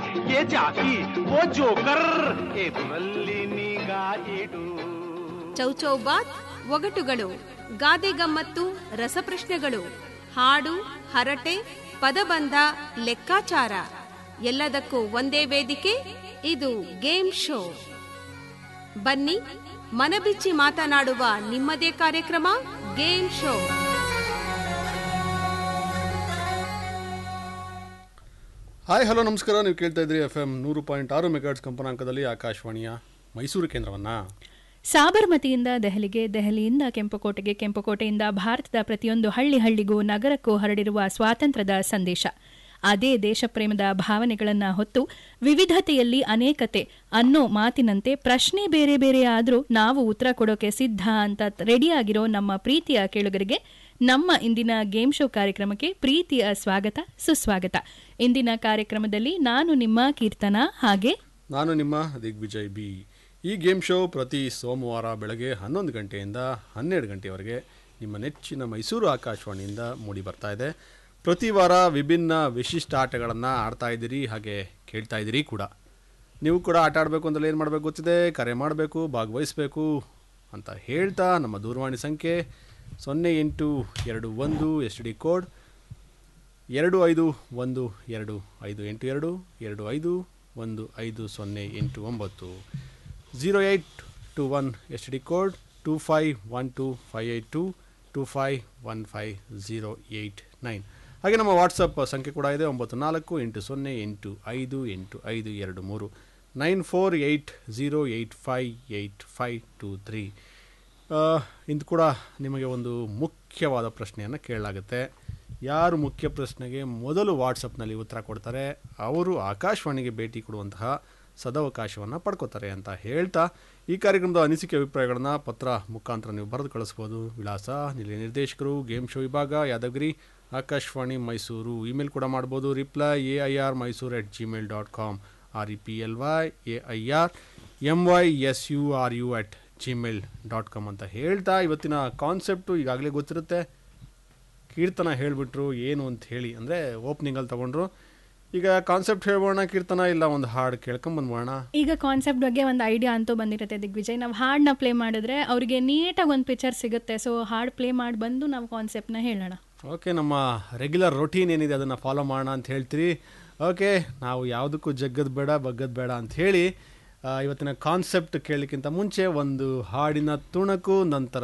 ये ಜಾಕಿ वो ಜೋಕರ್ ಎದುರಲ್ಲಿ ನಿಗಾ ಇಡು ಚೌಚೌಬಾತ್ ಒಗಟುಗಳು ಗಾದೆ ಗಮ್ಮತ್ತು ರಸಪ್ರಶ್ನೆಗಳು ಹಾಡು ಹರಟೆ ಪದಬಂಧ ಲೆಕ್ಕಾಚಾರ ಎಲ್ಲದಕ್ಕೂ ಒಂದೇ ವೇದಿಕೆ ಇದು ಗೇಮ್ ಶೋ ಬನ್ನಿ ಮನಬಿಚ್ಚಿ ಮಾತನಾಡುವ ನಿಮ್ಮದೇ ಕಾರ್ಯಕ್ರಮ ಗೇಮ್ ಶೋ ಹಾಯ್ ಹಲೋ ನಮಸ್ಕಾರ ನೀವು ಕೇಳ್ತಾ ಇದ್ರಿ ಎಫ್ ಎಂ ನೂರು ಪಾಯಿಂಟ್ ಆರು ಮೆಗಾಟ್ಸ್ ಕಂಪನಾಂಕದಲ್ಲಿ ಆಕಾಶವಾಣಿಯ ಮೈಸೂರು ಕೇಂದ್ರವನ್ನು ಸಾಬರಮತಿಯಿಂದ ದೆಹಲಿಗೆ ದೆಹಲಿಯಿಂದ ಕೆಂಪುಕೋಟೆಗೆ ಕೆಂಪುಕೋಟೆಯಿಂದ ಭಾರತದ ಪ್ರತಿಯೊಂದು ಹಳ್ಳಿ ಹಳ್ಳಿಗೂ ನಗರಕ್ಕೂ ಹರಡಿರುವ ಸ್ವಾತಂತ್ರ್ಯದ ಸಂದೇಶ ಅದೇ ದೇಶಪ್ರೇಮದ ಭಾವನೆಗಳನ್ನು ಹೊತ್ತು ವಿವಿಧತೆಯಲ್ಲಿ ಅನೇಕತೆ ಅನ್ನೋ ಮಾತಿನಂತೆ ಪ್ರಶ್ನೆ ಬೇರೆ ಬೇರೆ ಆದರೂ ನಾವು ಉತ್ತರ ಕೊಡೋಕೆ ಸಿದ್ಧ ಅಂತ ರೆಡಿಯಾಗಿರೋ ನಮ್ಮ ಪ್ರೀತಿಯ ಕೇಳುಗರಿಗೆ ನಮ್ಮ ಇಂದಿನ ಗೇಮ್ ಶೋ ಕಾರ್ಯಕ್ರಮಕ್ಕೆ ಪ್ರೀತಿಯ ಸ್ವಾಗತ ಸುಸ್ವಾಗತ ಇಂದಿನ ಕಾರ್ಯಕ್ರಮದಲ್ಲಿ ನಾನು ನಿಮ್ಮ ಕೀರ್ತನ ಹಾಗೆ ನಾನು ನಿಮ್ಮ ದಿಗ್ವಿಜಯ್ ಬಿ ಈ ಗೇಮ್ ಶೋ ಪ್ರತಿ ಸೋಮವಾರ ಬೆಳಗ್ಗೆ ಹನ್ನೊಂದು ಗಂಟೆಯಿಂದ ಹನ್ನೆರಡು ಗಂಟೆಯವರೆಗೆ ನಿಮ್ಮ ನೆಚ್ಚಿನ ಮೈಸೂರು ಆಕಾಶವಾಣಿಯಿಂದ ಮೂಡಿ ಬರ್ತಾ ಇದೆ ಪ್ರತಿ ವಾರ ವಿಭಿನ್ನ ವಿಶಿಷ್ಟ ಆಟಗಳನ್ನು ಆಡ್ತಾ ಇದ್ದೀರಿ ಹಾಗೆ ಕೇಳ್ತಾ ಇದ್ದೀರಿ ಕೂಡ ನೀವು ಕೂಡ ಆಟ ಆಡಬೇಕು ಅಂತಲೇ ಏನು ಮಾಡಬೇಕು ಗೊತ್ತಿದೆ ಕರೆ ಮಾಡಬೇಕು ಭಾಗವಹಿಸಬೇಕು ಅಂತ ಹೇಳ್ತಾ ನಮ್ಮ ದೂರವಾಣಿ ಸಂಖ್ಯೆ ಸೊನ್ನೆ ಎಂಟು ಎರಡು ಒಂದು ಎಸ್ ಡಿ ಕೋಡ್ ಎರಡು ಐದು ಒಂದು ಎರಡು ಐದು ಎಂಟು ಎರಡು ಎರಡು ಐದು ಒಂದು ಐದು ಸೊನ್ನೆ ಎಂಟು ಒಂಬತ್ತು zero eight two one S D code two five one two five eight two two five one five zero eight nine ಹಾಗೆ ನಮ್ಮ ವಾಟ್ಸಪ್ ಸಂಖ್ಯೆ ಕೂಡ ಇದೆ ಒಂಬತ್ತು ನಾಲ್ಕು ಎಂಟು ಸೊನ್ನೆ ಎಂಟು ಐದು ಎಂಟು ಐದು ಎರಡು ಮೂರು nine four eight zero eight five eight five two three ಇಂದು ಕೂಡ ನಿಮಗೆ ಒಂದು ಮುಖ್ಯವಾದ ಪ್ರಶ್ನೆಯನ್ನು ಕೇಳಲಾಗುತ್ತೆ ಯಾರು ಮುಖ್ಯ ಪ್ರಶ್ನೆಗೆ ಮೊದಲು ವಾಟ್ಸಪ್ನಲ್ಲಿ ಉತ್ತರ ಕೊಡ್ತಾರೆ ಅವರು ಆಕಾಶವಾಣಿಗೆ ಭೇಟಿ ಕೊಡುವಂತಹ ಸದವಕಾಶವನ್ನು ಪಡ್ಕೋತಾರೆ ಅಂತ ಹೇಳ್ತಾ ಈ ಕಾರ್ಯಕ್ರಮದ ಅನಿಸಿಕೆ ಅಭಿಪ್ರಾಯಗಳನ್ನು ಪತ್ರ ಮುಖಾಂತರ ನೀವು ಬರೆದು ಕಳಿಸ್ಬೋದು ವಿಳಾಸ ನಿಲಯ ನಿರ್ದೇಶಕರು ಗೇಮ್ ಶೋ ವಿಭಾಗ ಯಾದಗಿರಿ ಆಕಾಶವಾಣಿ ಮೈಸೂರು ಇಮೇಲ್ ಕೂಡ ಮಾಡ್ಬೋದು reply A I R Mysuru at Gmail dot com R E P L Y A I R M Y S U R U at Gmail dot com ಅಂತ ಹೇಳ್ತಾ ಇವತ್ತಿನ ಕಾನ್ಸೆಪ್ಟು ಈಗಾಗಲೇ ಗೊತ್ತಿರುತ್ತೆ ಕೀರ್ತನ ಹೇಳಿಬಿಟ್ರು ಏನು ಅಂತ ಹೇಳಿ ಅಂದರೆ ಓಪನಿಂಗಲ್ಲಿ ತಗೊಂಡ್ರು ಈಗ ಕಾನ್ಸೆಪ್ಟ್ ಹೇಳ್ಬೋಣ ಕೀರ್ತನ ಇಲ್ಲ ಒಂದು ಹಾಡು ಕೇಳ್ಕೊಂಬಂದ್ಬೋಣ ಈಗ ಕಾನ್ಸೆಪ್ಟ್ ಬಗ್ಗೆ ಒಂದು ಐಡಿಯಾ ಅಂತೂ ಬಂದಿರುತ್ತೆ ದಿಗ್ವಿಜಯ್ ನಾವು ಹಾಡನ್ನ ಪ್ಲೇ ಮಾಡಿದ್ರೆ ಅವರಿಗೆ ನೀಟಾಗಿ ಒಂದು ಪಿಕ್ಚರ್ ಸಿಗುತ್ತೆ ಸೊ ಹಾಡು ಪ್ಲೇ ಮಾಡಿ ಬಂದು ನಾವು ಕಾನ್ಸೆಪ್ಟ್ನ ಹೇಳೋಣ ಓಕೆ ನಮ್ಮ ರೆಗ್ಯುಲರ್ ರೊಟೀನ್ ಏನಿದೆ ಅದನ್ನು ಫಾಲೋ ಮಾಡೋಣ ಅಂತ ಹೇಳ್ತೀರಿ ಓಕೆ ನಾವು ಯಾವುದಕ್ಕೂ ಜಗ್ಗದ್ ಬೇಡ ಬಗ್ಗದ್ ಬೇಡ ಅಂತ ಹೇಳಿ ಆ, ಇವತ್ತಿನ ಕಾನ್ಸೆಪ್ಟ್ ಕೇಳಲಿಕ್ಕಿಂತ ಮುಂಚೆ ಒಂದು ಹಾಡಿನ ತುಣುಕು ನಂತರ